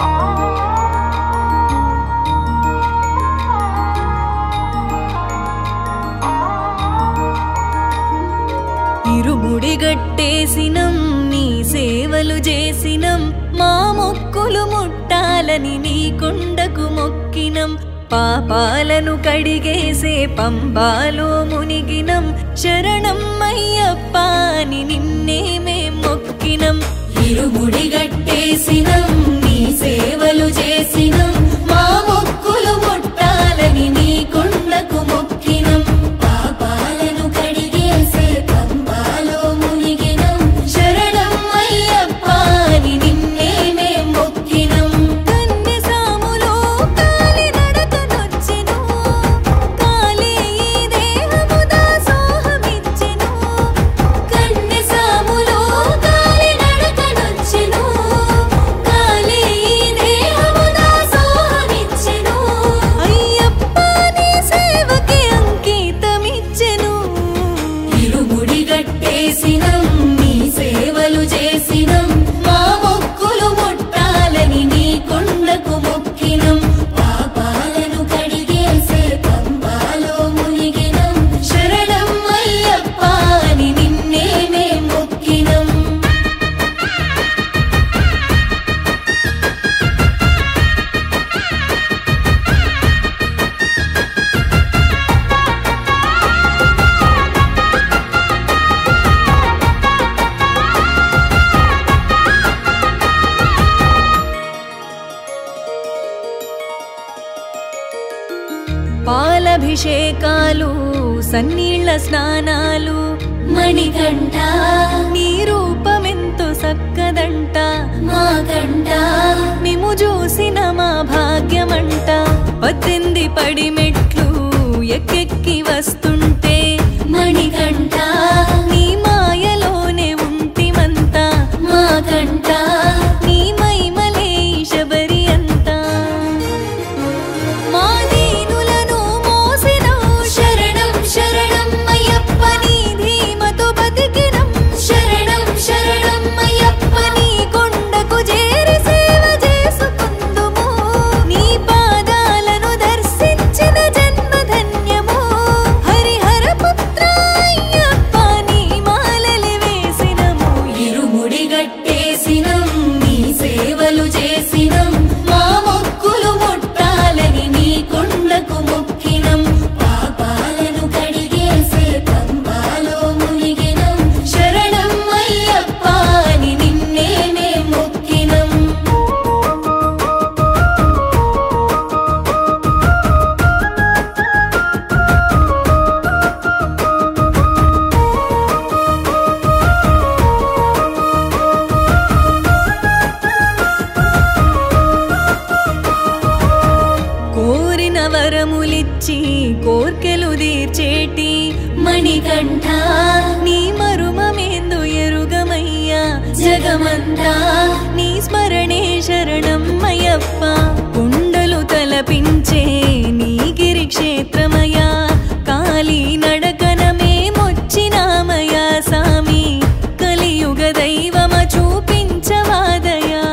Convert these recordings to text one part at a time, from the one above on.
ఇరుముడి గట్టేసినం నీ సేవలు చేసినం మా మొక్కులు ముట్టాలని నీ కొండకు మొక్కినం పాపాలను కడిగేసే పంబాలో మునిగినం శరణం అయ్యప్ప అని నిన్నే మేం మొక్కినం ఇరుముడి గట్టేసినం నీ సేవలు చేసినం మా మొక్కులు ముట్టాలని నీ కొండకు మొక్కినం పాపాలను కడిగేసే పంబాలో మునిగినం శరణం అయ్యప్ప అని నిన్నే మేం మొక్కినం కన్నె సాములో కాలి నడకనొచ్చెను కాలే ఈ దేహము దాసోహమిచ్చెను కన్నె సాములో కాలి నడకనొచ్చెను కాలే ఈ దేహము దాసోహమిచ్చెను అయ్యప్ప నీ సేవకి అంకితమిచ్చెను ఇరుముడి గట్టేసినం నీ సేవలు చేసినం మా మొక్కులు ముట్టాలని నీ కొండకు మొక్కినం పాపాలను కడిగేసే పంబాలో మునిగినం శరణం అయ్యప్ప అని నిన్నే మేం మొక్కినం పాలభిషేకాలు సన్నీళ్ల స్నానాలు మణికంఠ నీ రూపమెంతో సక్కదంట మా కంట మేము చూసిన మా భాగ్యమంట పద్దెంది పడి మెట్లు ఎక్కెక్కి వస్తుంటే మణికంఠ నీ మాయలోనే ఉంటిమంతా మా కంట నీ మైమలే శబరి అంతా మా దీనులను మోసెను శరణం శరణం అయ్యప్ప నీ ధీమతో బతికినం శరణం శరణం అయ్యప్ప నీ కొండకు చేరి సేవ చేసుకుందుము నీ పాదాలను దర్శించిన జన్మ ధన్యము హరిహర పుత్ర అయ్యప్ప నీ మాలలి వేసినము ఇరుముడి గట్టేసినం నీ సేవలు చేసినం మా మొక్కులు ముట్టాలని నీ కొండకు మొక్కినం పాపాలను కడిగేసే పంబాలో మునిగినం శరణం అయ్యప్ప అని నిన్నే మేం మొక్కినం కోరిన వరములిచ్చి కోర్కెలు తీర్చేటి మణికంఠ నీ మరుమమేందు ఎరుగమయ్యా జగమంతా నీ స్మరణే శరణం అయ్యప్ప కుండలు తలపించే నీ గిరి క్షేత్రమయా కాళీ నడకనమే మొచ్చినామయా సామి కలియుగ దైవమ చూపించవాదయా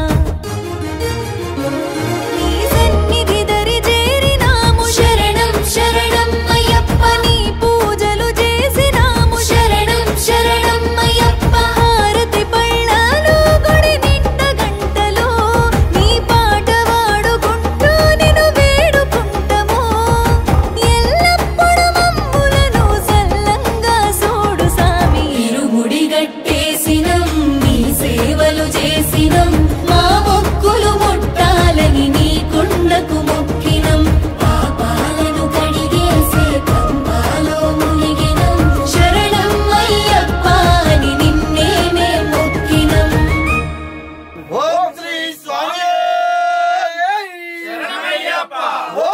నీ సన్నిధి దరి చేరినాము శరణం శరణం అయ్యప్ప నీ పూజలు చేసినాము శరణం శరణం అయ్యప్ప హారతి పళ్ళాలు గుడి నిండ గంటలు నీ పాట వాడుకుంటూ నిన్ను వేడుకుంటము ఎల్లప్పుడు మమ్ములను సల్లంగా చూడు సామి ఇరుముడి గట్టేసినం నీ సేవలు చేసినం మా మొక్కులు ముట్టాలని నీ కొండకు మొక్కినం పాపాలను కడిగేసే పంబాలో మునిగినం శరణం అయ్యప్ప అని నిన్నే మేం మొక్కినం ఓం శ్రీ స్వామి శరణమయ్యప్ప ఓం